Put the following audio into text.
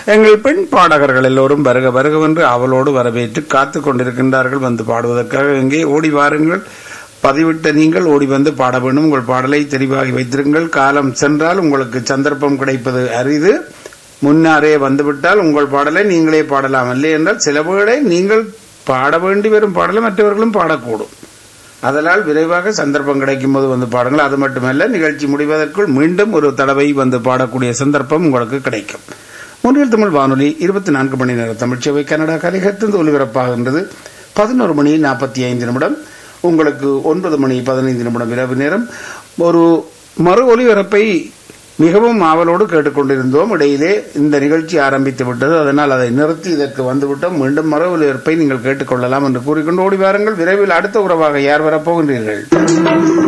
எங்கள் பெண் பாடகர்கள் எல்லோரும் வருக வருகவென்று அவளோடு வரவேற்று காத்து கொண்டிருக்கின்றார்கள் வந்து பாடுவதற்காக எங்கே ஓடி வாருங்கள் பதிவிட்ட நீங்கள் ஓடி வந்து பாட வேண்டும் உங்கள் பாடலை தெரிவாகி வைத்திருங்கள் காலம் சென்றால் உங்களுக்கு சந்தர்ப்பம் கிடைப்பது அரிது முன்னாரே வந்துவிட்டால் உங்கள் பாடலை நீங்களே பாடலாம் இல்லை என்றால் சில வேளை நீங்கள் பாட வேண்டி வரும் பாடலை மற்றவர்களும் பாடக்கூடும் அதனால் விரைவாக சந்தர்ப்பம் கிடைக்கும் போது வந்து பாடுங்கள் அது மட்டுமல்ல நிகழ்ச்சி முடிவதற்குள் மீண்டும் ஒரு தடவை வந்து பாடக்கூடிய சந்தர்ப்பம் உங்களுக்கு கிடைக்கும் முன்னில் தமிழ் வானொலி இருபத்தி நான்கு மணி நேர தமிழ்ச்சேவை கனடா கலிகத்திலிருந்து ஒலிபரப்பாகின்றது பதினோரு மணி நாற்பத்தி ஐந்து நிமிடம் உங்களுக்கு ஒன்பது மணி பதினைந்து நிமிடம் இரவு நேரம் ஒரு மறு ஒலிபரப்பை மிகவும் ஆவலோடு கேட்டுக்கொண்டிருந்தோம் இடையிலே இந்த நிகழ்ச்சி ஆரம்பித்து விட்டது அதனால் அதை நிறுத்தி இதற்கு வந்துவிட்டோம் மீண்டும் மறு ஒலிபரப்பை நீங்கள் கேட்டுக்கொள்ளலாம் என்று கூறிக்கொண்டு ஓடி வாருங்கள் விரைவில் அடுத்த உறவாக யார் வரப்போகின்றீர்கள்